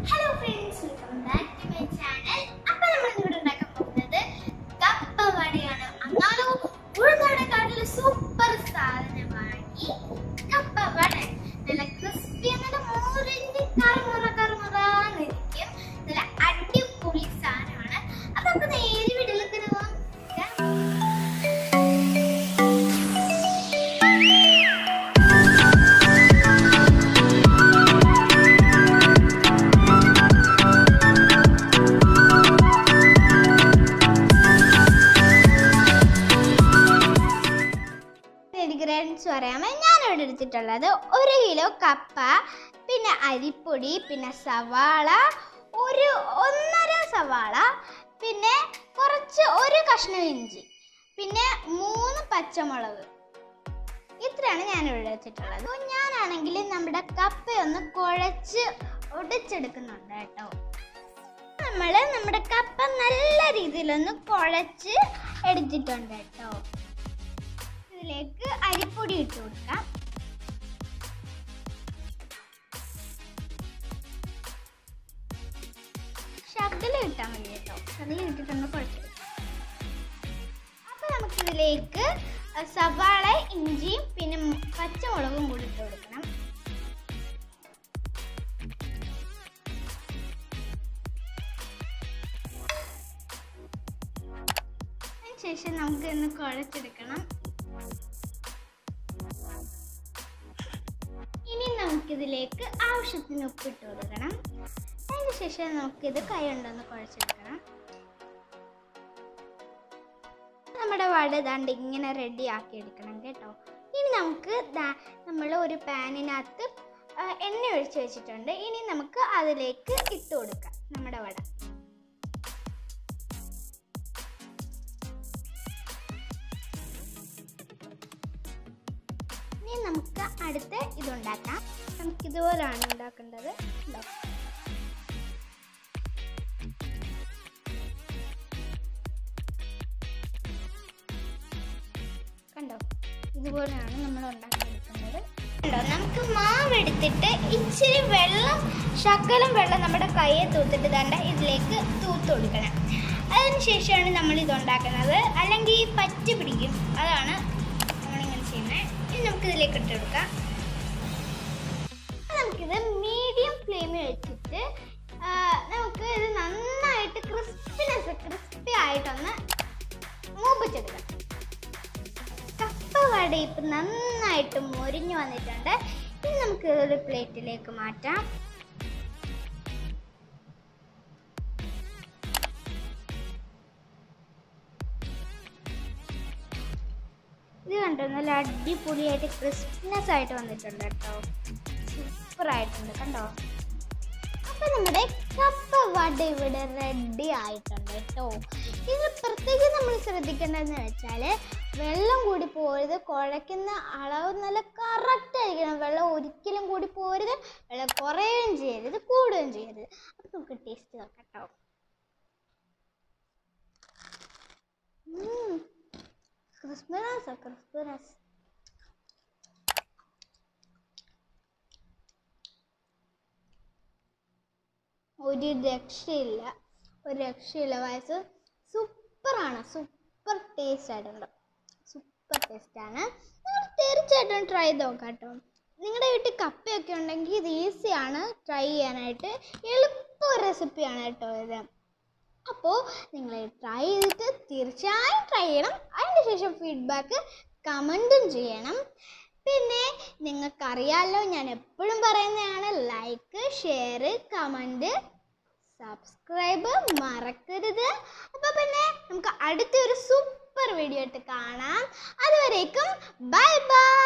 hello friends welcome back to my channel അപ്പോൾ നമ്മൾ ഇവിടെ ഉണ്ടാക്കാൻ പോകുന്നത് കപ്പ വടയാണ് അന്നാലോ ഉഴുന്നടക്കാട്ടിൽ സൂപ്പർ സാധനം വാങ്ങി കപ്പ വട നല്ല ക്രിസ്പി എന്നിട്ട് മോറിന്റെ കറുമുറ കറുമുറാന്നിരിക്കും നല്ല അടിപൊളി സാധനമാണ് അപ്പൊ നമുക്ക് നേരെ വീട്ടിലേക്ക് പോകാം ഇൻഗ്രീഡിയൻസ് പറയാമോ ഞാനിവിടെ എടുത്തിട്ടുള്ളത് ഒരു കിലോ കപ്പ പിന്നെ അരിപ്പൊടി പിന്നെ സവാള ഒരു ഒന്നര സവാള പിന്നെ കുറച്ച് ഒരു കഷ്ണം ഇഞ്ചി പിന്നെ മൂന്ന് പച്ചമുളക് ഇത്രയാണ് ഞാനിവിടെ എടുത്തിട്ടുള്ളത് അപ്പോൾ ഞാനാണെങ്കിൽ നമ്മുടെ കപ്പയൊന്ന് കുഴച്ച് ഒടിച്ചെടുക്കുന്നുണ്ട് കേട്ടോ നമ്മൾ നമ്മുടെ കപ്പ നല്ല രീതിയിലൊന്ന് കുഴച്ച് എടുത്തിട്ടുണ്ട് കേട്ടോ ഇതിലേക്ക് അരിപ്പൊടി ഇട്ട് കൊടുക്കാം ശകലം ഇട്ടാൽ മതി കേട്ടോ ശകലം ഇട്ടിട്ടൊന്ന് കുഴച്ചെടുക്കാം അപ്പൊ നമുക്കിതിലേക്ക് സവാള ഇഞ്ചിയും പിന്നെ മു- പച്ചമുളകും കൂടി ഇട്ട് കൊടുക്കണം അതിനുശേഷം നമുക്ക് ഒന്ന് കുഴച്ചെടുക്കണം ഇനി നമുക്കിതിലേക്ക് ആവശ്യത്തിന് ഉപ്പിട്ട് കൊടുക്കണം അതിന് ശേഷം നമുക്കിത് കൈ കൊണ്ടൊന്ന് കുഴച്ചെടുക്കണം നമ്മുടെ വട ദാണ്ട് ഇങ്ങനെ റെഡി ആക്കി എടുക്കണം കേട്ടോ ഇനി നമുക്ക് നമ്മൾ ഒരു പാനിനകത്ത് ആ, എണ്ണ ഒഴിച്ച് വെച്ചിട്ടുണ്ട് ഇനി നമുക്ക് അതിലേക്ക് ഇട്ട് കൊടുക്കാം നമ്മുടെ വട ഇനി നമുക്ക് അടുത്ത ഇതുണ്ടാക്കാം നമുക്ക് ഇതുപോലാണ് ഉണ്ടാക്കേണ്ടത് ഉണ്ടോ കണ്ടോ ഇതുപോലെയാണ് നമ്മൾ ഉണ്ടാക്കിയെടുക്കുന്നത് കണ്ടോ നമുക്ക് മാവ് എടുത്തിട്ട് ഇച്ചിരി വെള്ളം ശകലം വെള്ളം നമ്മുടെ കയ്യെ തൂത്തിട്ട് തണ്ട ഇതിലേക്ക് തൂത്ത് കൊടുക്കണം അതിനുശേഷമാണ് നമ്മൾ ഇത് ഉണ്ടാക്കുന്നത് അല്ലെങ്കിൽ ഈ പറ്റി പിടിക്കും അതാണ് നമ്മളിങ്ങനെ ചെയ്യുന്നത് ഇനി നമുക്ക് ഇതിലേക്ക് ഇട്ട് കൊടുക്കാം നമുക്കിത് മീഡിയം ഫ്ലെയിമിൽ വെച്ചിട്ട് ആ, നമുക്ക് ഇത് നന്നായിട്ട് ക്രിസ്പിനെസ് ക്രിസ്പി ആയിട്ടൊന്ന് മൂപ്പിച്ചെടുക്കാം കപ്പ വട ഇപ്പം നന്നായിട്ട് മൊരിഞ്ഞു വന്നിട്ടുണ്ട് ഇനി നമുക്ക് ഒരു പ്ലേറ്റിലേക്ക് മാറ്റാം ഇത് കണ്ടോ നല്ല അടിപൊളിയായിട്ട് ക്രിസ്പിനെസ് ആയിട്ട് വന്നിട്ടുണ്ട് കേട്ടോ സൂപ്പർ ആയിട്ടുണ്ട് കണ്ടോ അപ്പൊ നമ്മുടെ കപ്പ വട ഇവിടെ റെഡി ആയിട്ടുണ്ട് കേട്ടോ ഇത് പ്രത്യേകം നമ്മൾ ശ്രദ്ധിക്കേണ്ടതെന്ന് വെച്ചാല് വെള്ളം കൂടി പോരുത് കുഴയ്ക്കുന്ന അളവ് നല്ല കറക്റ്റ് ആയിരിക്കണം വെള്ളം ഒരിക്കലും കൂടി പോരുത് വെള്ളം കുറയുകയും ചെയ്യരുത് കൂടുകയും ചെയ്യരുത് അപ്പൊ നമുക്ക് ടേസ്റ്റ് നോക്കാം കേട്ടോ ക്രിസ്മസ് ക്രിസ്മസ് ഒരു രക്ഷയില്ല ഒരു രക്ഷയില്ല വയസ്സ് സൂപ്പറാണ് സൂപ്പർ ടേസ്റ്റ് ആയിട്ടുണ്ട് സൂപ്പർ ടേസ്റ്റാണ് നിങ്ങൾ തീർച്ചയായിട്ടും ട്രൈ ചെയ്ത് നോക്കാം കേട്ടോ നിങ്ങളുടെ വീട്ടിൽ കപ്പയൊക്കെ ഉണ്ടെങ്കിൽ ഇത് ഈസിയാണ് ട്രൈ ചെയ്യാനായിട്ട് എളുപ്പ റെസിപ്പിയാണ് കേട്ടോ ഇത് അപ്പോൾ നിങ്ങൾ ട്രൈ ചെയ്തിട്ട് തീർച്ചയായും ട്രൈ ചെയ്യണം അതിന് ശേഷം ഫീഡ്ബാക്ക് കമൻറ്റും ചെയ്യണം പിന്നെ നിങ്ങൾക്കറിയാമല്ലോ ഞാൻ എപ്പോഴും പറയുന്നതാണ് ലൈക്ക് ഷെയർ കമൻറ്റ് സബ്സ്ക്രൈബ് മറക്കരുത് അപ്പോൾ പിന്നെ നമുക്ക് അടുത്തൊരു സൂപ്പർ വീഡിയോ ആയിട്ട് കാണാം അതുവരേക്കും ബൈ ബൈ